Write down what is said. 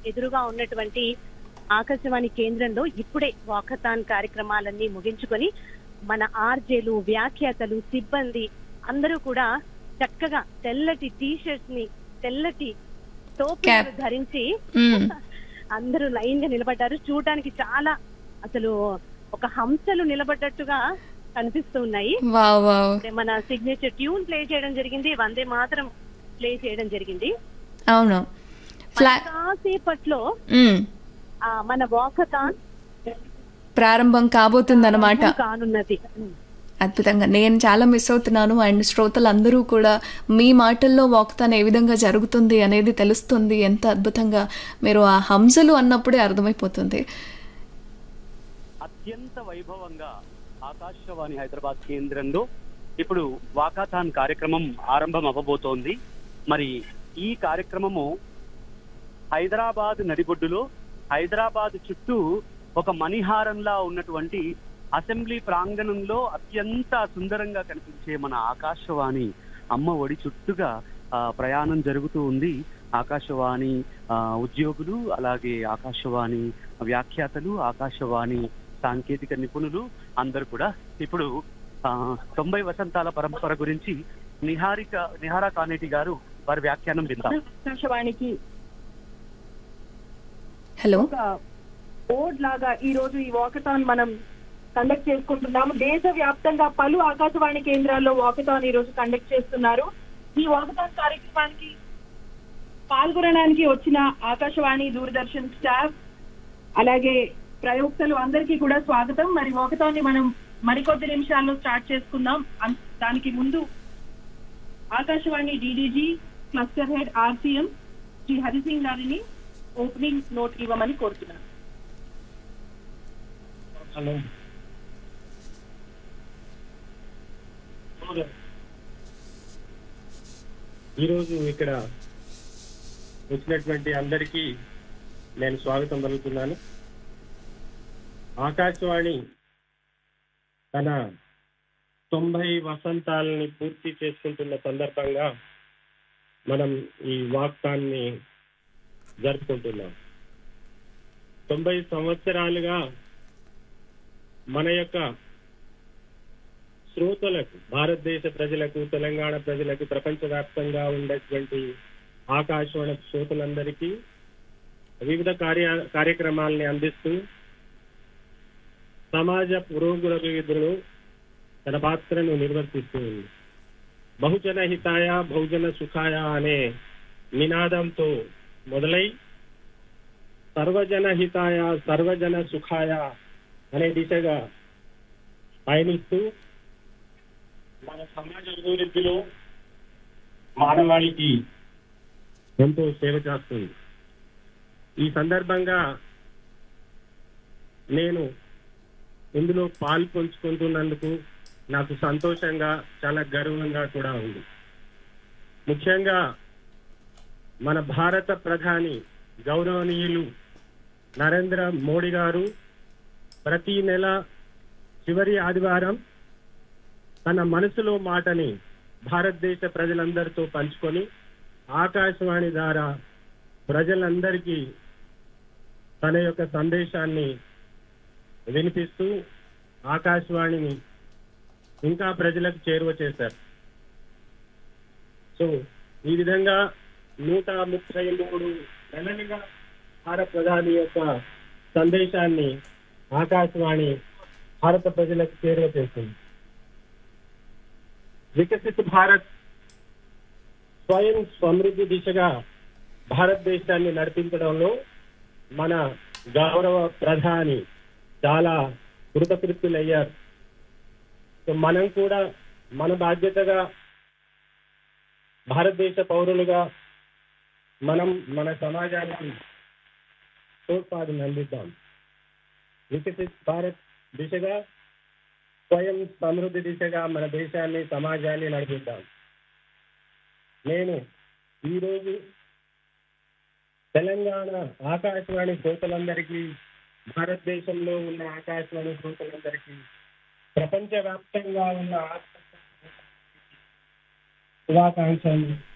ఎదురుగా ఉన్నటువంటి ఆకాశవాణి కేంద్రంలో ఇప్పుడే వాకథాన్ కార్యక్రమాలన్నీ ముగించుకొని మన ఆర్జేలు వ్యాఖ్యాతలు సిబ్బంది అందరూ కూడా చక్కగా తెల్లటి టీ షర్ట్స్ ని తెల్లటి టోపీలు Cap. ధరించి మ్మ్. అందరూ లైన్ గా నిలబడ్డారు చూడడానికి చాలా అసలు ఒక హంసలు నిలబడ్డట్టుగా కనిపిస్తూ ఉన్నాయి వావ్ వావ్ అంటే మన సిగ్నేచర్ ట్యూన్ ప్లే చేయడం జరిగింది వందే మాత్రం ప్లే చేయడం జరిగింది అవును ఫ్లా కాసేపట్లో మ్మ్. ఆ, మన వాకథాన్ ప్రారంభం కాబోతుందన్నమాట కానున్నది అద్భుతంగా నేను చాలా మిస్ అవుతున్నాను అండ్ శ్రోతలందరూ కూడా మీ మాటల్లో వాక్తాన్ ఏ విధంగా జరుగుతుంది అనేది తెలుస్తుంది ఎంత అద్భుతంగా మీరు ఆ హంసలు అన్నప్పుడే అర్థమైపోతుంది అత్యంత వైభవంగా ఆకాశవాణి హైదరాబాద్ కేంద్రంలో ఇప్పుడు వాకాథాన్ కార్యక్రమం ఆరంభం అవ్వబోతోంది మరి ఈ కార్యక్రమము హైదరాబాద్ నడిబొడ్డులో హైదరాబాద్ చుట్టూ ఒక మణిహారంలా ఉన్నటువంటి అసెంబ్లీ ప్రాంగణంలో అత్యంత సుందరంగా కనిపించే మన ఆకాశవాణి అమ్మ ఒడి చుట్టూగా ఆ, ప్రయాణం జరుగుతూ ఉంది ఆకాశవాణి ఆ, ఉద్యోగులు అలాగే ఆకాశవాణి వ్యాఖ్యాతలు ఆకాశవాణి సాంకేతిక నిపుణులు అందరూ కూడా ఇప్పుడు ఆ, తొంభై వసంతాల పరంపర గురించి నిహారిక నిహారా కానేటి గారు వారి వ్యాఖ్యానం విందాం ఆకాశవాణికి హలో ఒక బోర్డ్ లాగా ఈ రోజు ఈ వాకథాన్ మనం కండక్ట్ చేసుకుంటున్నాము దేశ వ్యాప్తంగా పలు ఆకాశవాణి కేంద్రాల్లో వాకథాన్ ఈ రోజు కండక్ట్ చేస్తున్నారు ఈ వాకథాన్ కార్యక్రమానికి పాల్గొనడానికి వచ్చిన ఆకాశవాణి దూరదర్శన్ స్టాఫ్ అలాగే ప్రయోక్తలు అందరికీ కూడా స్వాగతం మరి వాకథాన్ ని మనం మరికొద్ది నిమిషాల్లో స్టార్ట్ చేసుకుందాం అన్- దానికి ముందు Akashvani DDG cluster head RCM Shri Hari Singh గారిని ఓపెనింగ్ నోట్ ఇవ్వమని కోరుతున్నాను హలో ఈరోజు ఇక్కడ వచ్చినటువంటి అందరికీ నేను స్వాగతం పలుకుతున్నాను ఆకాశవాణి తన తొంభై వసంతాలని పూర్తి చేసుకుంటున్న సందర్భంగా మనం ఈ వాక్తాన్ని జరుపుకుంటున్నాం తొంభై సంవత్సరాలుగా మన యొక్క శ్రోతలకు భారతదేశ ప్రజలకు తెలంగాణ ప్రజలకు ప్రపంచవ్యాప్తంగా ఉండేటువంటి ఆకాశవాణి శ్రోతలందరికీ వివిధ కార్య కార్యక్రమాల్ని అందిస్తూ సమాజ పురోగతిలో తన పాత్రను నిర్వర్తిస్తూ ఉంది బహుజన హితాయ బహుజన సుఖాయ అనే నినాదంతో మొదలై సర్వజన హితాయ సర్వజన సుఖాయ అనే దిశగా పయనిస్తూ మన సమాజ అభివృద్ధిలో మానవాళికి ఎంతో సేవ చేస్తుంది ఈ సందర్భంగా నేను ఇందులో పాలు పంచుకుంటున్నందుకు నాకు సంతోషంగా చాలా గర్వంగా కూడా ఉంది ముఖ్యంగా మన భారత ప్రధాని గౌరవనీయులు నరేంద్ర మోడీ గారు ప్రతి నెల చివరి ఆదివారం తన మనసులో మాటని భారతదేశ ప్రజలందరితో పంచుకొని ఆకాశవాణి ద్వారా ప్రజలందరికీ తన యొక్క సందేశాన్ని వినిపిస్తూ ఆకాశవాణిని ఇంకా ప్రజలకు చేరువ చేశారు సో ఈ విధంగా నూట ముప్పై మూడు నెలలుగా భారత ప్రధాని యొక్క సందేశాన్ని ఆకాశవాణి భారత ప్రజలకు చేరువ చేస్తుంది వికసిత భారత్ స్వయం సమృద్ధి దిశగా భారతదేశాన్ని నడిపించడంలో మన గౌరవ ప్రధాని చాలా కృతకృత్యులయ్యారు సో మనం కూడా మన బాధ్యతగా భారతదేశ పౌరులుగా మనం మన సమాజానికి తోడ్పాటును అందిద్దాం వికసిత్ భారత్ దిశగా స్వయం సమృద్ధి దిశగా మన దేశాన్ని సమాజాన్ని నడిపిద్దాం నేను ఈరోజు తెలంగాణ ఆకాశవాణి శ్రోతలందరికీ భారతదేశంలో ఉన్న ఆకాశవాణి శ్రోతలందరికీ ప్రపంచవ్యాప్తంగా ఉన్న ఆకాశవాణి శుభాకాంక్షలు